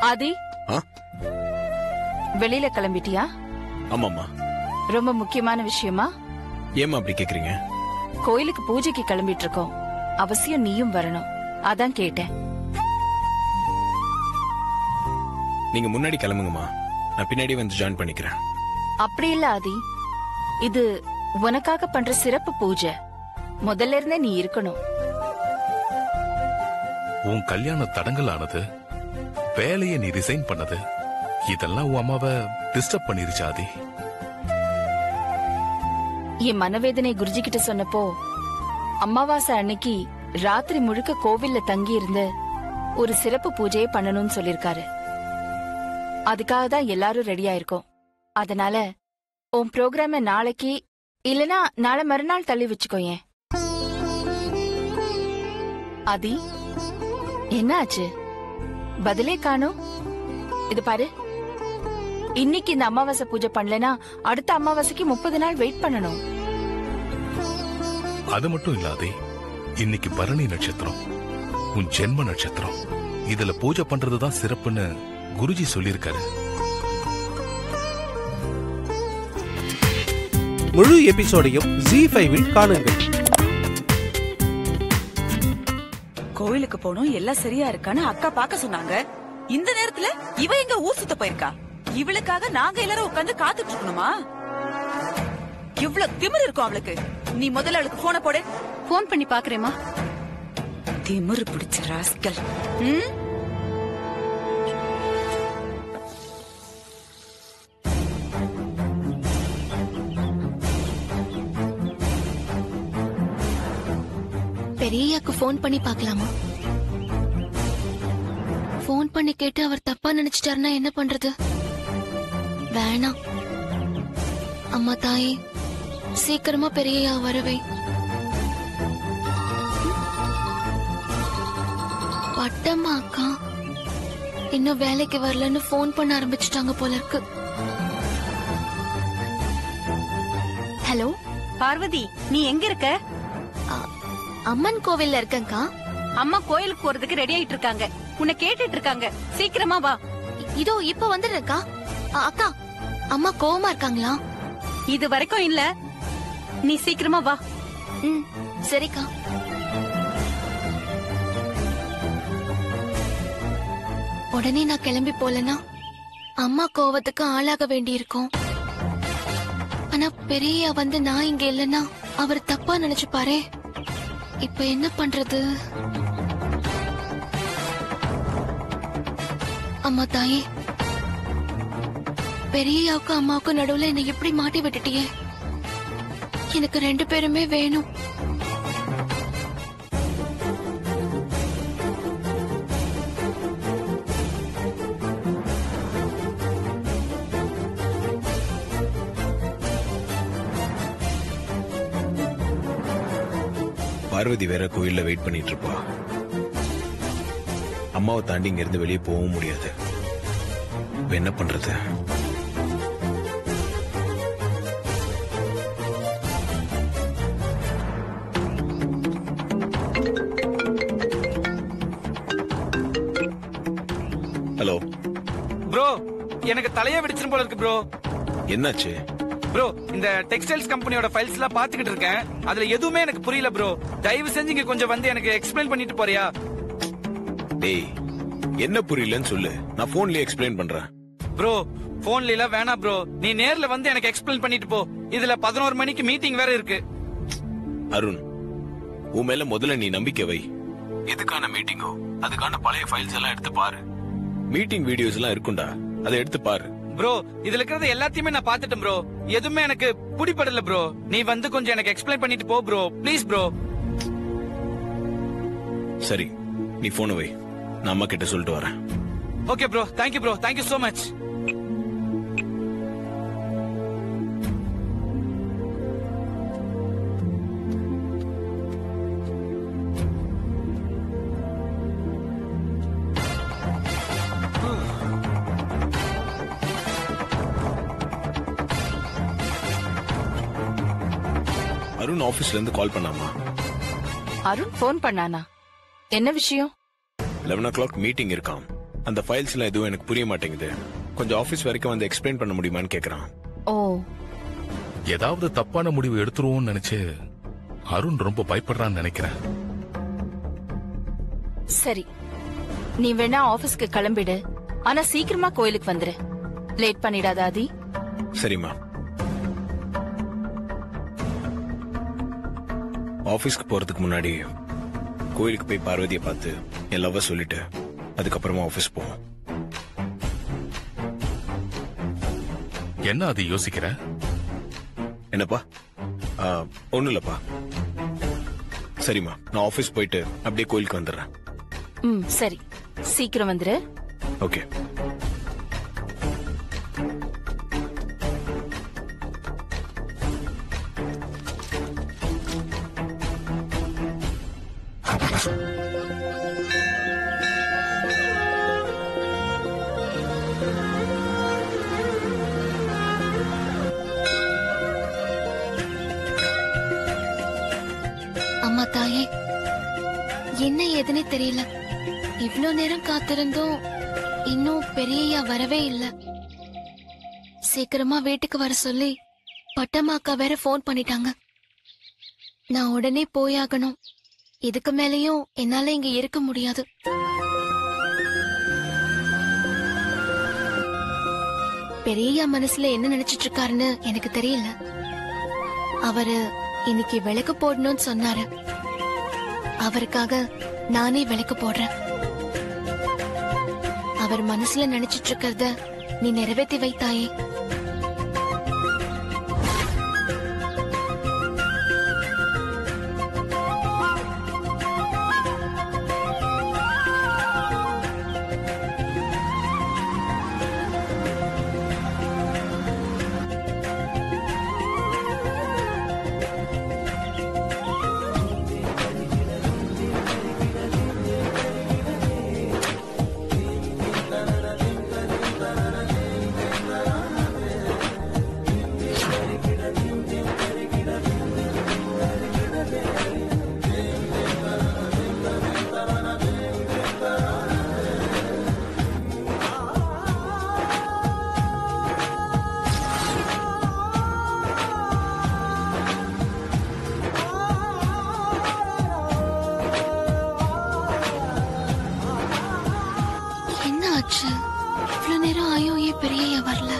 ஆதி ஆ? வெளியில கிளம்பிட்டியா ஆமாம்மா ரொம்ப முக்கியமான விஷயமா ஏம்மா அப்படி கேக்குறீங்க கோயிலுக்கு பூஜைக்கு கிளம்பிட்டு இருக்கோம் அவசியம் நீயும் வரணும் அதான் கேட்டேன் நீங்க முன்னாடி கிளம்புங்கம்மா நான் பின்னாடி வந்து ஜாயின் பண்ணிக்கிறேன் அப்படி இல்ல ஆதி இது உனக்காக பண்ற சிறப்பு பூஜை முதல்ல இருந்தே நீ இருக்கணும் உன் கல்யாண தடங்கலானது வேலையை நீ ரிசைன் பண்ணது இதெல்லாம் உன் அம்மாவை டிஸ்டர்ப் பண்ணிருச்சு ஆதி என் மனவேதனை குருஜி கிட்ட சொன்னப்போ அமாவாசை அன்னைக்கு ராத்திரி முழுக்க கோவில்ல தங்கி இருந்து ஒரு சிறப்பு பூஜையை பண்ணணும்னு சொல்லிருக்காரு அதுக்காக தான் எல்லாரும் ரெடியா இருக்கோம் அதனால உன் ப்ரோக்ராம நாளைக்கு இல்லனா நாளை மறுநாள் தள்ளி வச்சுக்கோயேன் ஆதி என்ன ஆச்சு பதிலே காணோம் இது பாரு இன்னைக்கு இந்த அமாவாசை பூஜை பண்ணலனா அடுத்த அமாவாசைக்கு முப்பது நாள் வெயிட் பண்ணணும் அது மட்டும் இல்லாதே இன்னைக்கு பரணி நட்சத்திரம் உன் ஜென்ம நட்சத்திரம் இதுல பூஜை பண்றதுதான் சிறப்புன்னு குருஜி சொல்லியிருக்காரு முழு எபிசோடையும் ஜி ஃபைவில் காணுங்கள் கோயிலுக்கு போனோம் எல்லாம் சரியா இருக்கான்னு அக்கா பார்க்க சொன்னாங்க இந்த நேரத்துல இவ எங்க ஊர் சுத்த போயிருக்கா இவளுக்காக நாங்க எல்லாரும் உட்கார்ந்து காத்துட்டு இருக்கணுமா இவ்ளோ திமிரு இருக்கும் அவளுக்கு நீ முதல்ல அவளுக்கு போன போடு போன் பண்ணி பாக்குறேமா திமிரு பிடிச்ச ராஸ்கல் ம்? பெரியய்யாக்கு ஃபோன் பண்ணி பார்க்கலாமா ஃபோன் பண்ணி கேட்டு அவர் தப்பா நினைச்சிட்டாருன்னா என்ன பண்றது வேணாம் அம்மா தாயே சீக்கிரமா பெரியய்யா வரவே பட்டம்மா அக்கா இன்னும் வேலைக்கு வரலன்னு ஃபோன் பண்ண ஆரம்பிச்சிட்டாங்க போல இருக்கு ஹலோ பார்வதி நீ எங்க இருக்க அம்மன் கோவில்ல இருக்கேன்க்கா அம்மா கோயிலுக்கு போறதுக்கு ரெடி ஆயிட்டு இருக்காங்க உன்னை கேட்டுட்டு இருக்காங்க சீக்கிரமா வா இதோ இப்ப வந்துடுறேன்க்கா அ- அக்கா அம்மா கோவமா இருக்காங்களா இது வரைக்கும் இல்ல நீ சீக்கிரமா வா ம் சரிக்கா உடனே நான் கிளம்பி போலனா அம்மா கோவத்துக்கு ஆளாக வேண்டியிருக்கும் ஆனா பெரிய வந்து நான் இங்க இல்லைன்னா அவர் தப்பா நினைச்சுப்பாரே இப்ப என்ன பண்றது அம்மா தாயே பெரியயாவுக்கும் அம்மாவுக்கும் நடுவுல என்னை எப்படி மாட்டி விட்டுட்டியே எனக்கு ரெண்டு பேருமே வேணும் பார்வதி வேற கோயில்ல வெயிட் பண்ணிட்டு இருப்பா அம்மாவை தாண்டி இங்க இருந்து வெளியே போகவும் முடியாது இப்ப என்ன பண்றது ஹலோ ப்ரோ எனக்கு தலையே வெடிச்சிரும் போல இருக்கு ப்ரோ என்னாச்சு ப்ரோ இந்த டெக்ஸ்டைல்ஸ் கம்பெனியோட ஃபைல்ஸ் எல்லாம் பாத்துக்கிட்டு இருக்கேன் அதுல எதுவுமே எனக்கு புரியல ப்ரோ தயவு செஞ்சு இங்க கொஞ்சம் வந்து எனக்கு எக்ஸ்பிளைன் பண்ணிட்டு போறியா டேய் என்ன புரியலன்னு சொல்லு நான் போன்லயே எக்ஸ்பிளைன் பண்றேன் ப்ரோ போன்ல எல்லாம் வேணாம் ப்ரோ நீ நேர்ல வந்து எனக்கு எக்ஸ்பிளைன் பண்ணிட்டு போ இதுல பதினோரு மணிக்கு மீட்டிங் வேற இருக்கு அருண் உன் மேல முதல்ல நீ நம்பிக்கை வை எதுக்கான மீட்டிங்கோ அதுக்கான பழைய ஃபைல்ஸ் எல்லாம் எடுத்து பாரு மீட்டிங் வீடியோஸ் எல்லாம் இருக்கும்டா அதை எடுத்து பாரு ப்ரோ இதுல இருக்கிறது எல்லாத்தையுமே நான் பாத்துட்டேன் ப்ரோ எதுவுமே எனக்கு பிடிப்படல ப்ரோ நீ வந்து கொஞ்சம் எனக்கு எக்ஸ்பிளைன் பண்ணிட்டு போ ப்ரோ ப்ளீஸ் ப்ரோ சரி நீ போனை வை நான் அம்மா கிட்ட சொல்லிட்டு வரேன் okay bro thank you bro thank you so much Arun ஆபீஸ்ல இருந்து கால் பண்ணாமா அருண் ஃபோன் பண்ணானா என்ன விஷயம் லெவன் ஓ கிளாக் மீட்டிங் இருக்காம் அந்த ஃபைல்ஸ் எல்லாம் எதுவும் எனக்கு புரிய மாட்டேங்குது கொஞ்சம் ஆபீஸ் வரைக்கும் வந்து எக்ஸ்பிளைன் பண்ண முடியுமான்னு கேக்குறான் ஓ ஏதாவது தப்பான முடிவு எடுத்துருவோம்னு நினைச்சு அருண் ரொம்ப பயப்படுறான்னு நினைக்கிறேன் சரி நீ வேணா ஆபீஸ்க்கு கிளம்பிடு ஆனா சீக்கிரமா கோயிலுக்கு வந்துரு லேட் பண்ணிடாத ஆதி சரிம்மா ஆபீஸ்க்கு போறதுக்கு முன்னாடி கோயிலுக்கு போய் பார்வதியை பார்த்து என் லவ்வை சொல்லிட்டு அதுக்கப்புறமா ஆபீஸ் போவோம் என்ன அது யோசிக்கிற என்னப்பா ஆ, ஒண்ணும் இல்லப்பா சரிம்மா நான் ஆபீஸ் போயிட்டு அப்படியே கோயிலுக்கு வந்துடுறேன் ம் சரி சீக்கிரம் வந்துரு ஓகே அம்மா தாயே என்ன ஏதுன்னே தெரியல இவ்ளோ நேரம் காத்திருந்தும் இன்னும் பெரியய்யா வரவே இல்ல சீக்கிரமா வீட்டுக்கு வர சொல்லி பட்டம்மாக்கா வேற ஃபோன் பண்ணிட்டாங்க நான் உடனே போயாகணும் இதுக்கு மேலயும் என்னால இங்க இருக்க முடியாது பெரியய்யா மனசுல என்ன நினைச்சிட்டு இருக்காருன்னு எனக்கு தெரியல அவரு இன்னைக்கு விளக்கு போடணும்னு சொன்னாரு அவருக்காக நானே விளக்கு போடுறேன் அவர் மனசுல நினைச்சிட்டு இருக்கிறத நீ நிறைவேத்தி வைத்தாயே என்ன ஆச்சு இவ்வளவு நேரம் ஆயும் ஏன் பெரியய்யா வரல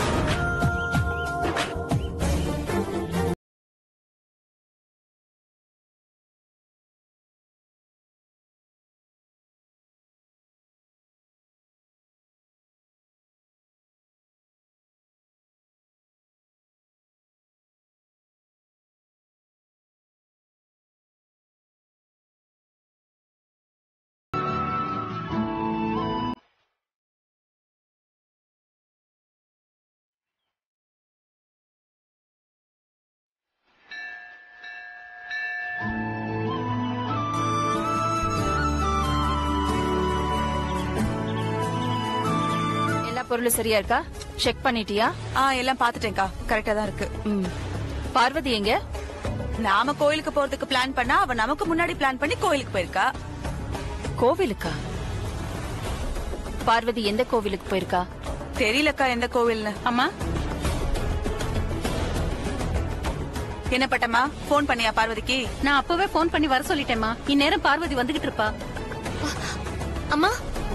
எல்லா பொருளும் சரியா இருக்கா செக் பண்ணிட்டியா ஆ எல்லாம் பாத்துட்டேன்க்கா கரெக்டா தான் இருக்கு ம் பார்வதி எங்க நாம கோயிலுக்கு போறதுக்கு பிளான் பண்ணா அவ நமக்கு முன்னாடி பிளான் பண்ணி கோயிலுக்கு போயிருக்கா கோவிலுக்கா பார்வதி எந்த கோவிலுக்கு போயிருக்கா தெரியலக்கா எந்த கோவில்னு அம்மா என்ன பட்டம்மா போன் பண்ணியா பார்வதிக்கு நான் அப்பவே போன் பண்ணி வர சொல்லிட்டேம்மா இந்நேரம் பார்வதி வந்துகிட்டு இருப்பா அம்மா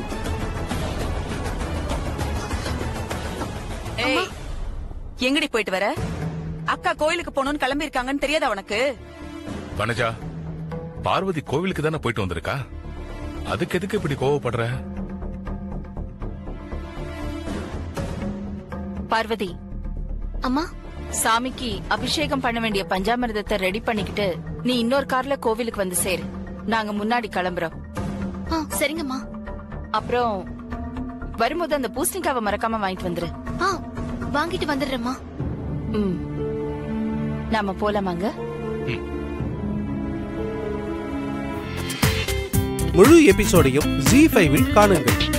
ஏய் எங்கடி போயிட்டு வர அக்கா கோயிலுக்கு போகணும்னு கிளம்பி இருக்காங்கன்னு தெரியாதா உனக்கு வனஜா பார்வதி கோவிலுக்கு தானே போயிட்டு வந்திருக்கா அதுக்கு எதுக்கு இப்படி கோவப்படுற பார்வதி அம்மா சாமிக்கு அபிஷேகம் பண்ண வேண்டிய பஞ்சாமிர்தத்தை ரெடி பண்ணிக்கிட்டு நீ இன்னொரு கார்ல கோவிலுக்கு வந்து சேரு நாங்க முன்னாடி கிளம்புறோம் ஆ சரிங்கம்மா அப்புறம் வரும்போது அந்த பூசணிக்காவை மறக்காம வாங்கிட்டு வந்துரு ஆ வாங்கிட்டு வந்துடுறேம்மா ம் நாம போலாமாங்க முழு எபிசோடையும் ஜி ஃபைவில் காணுங்கள்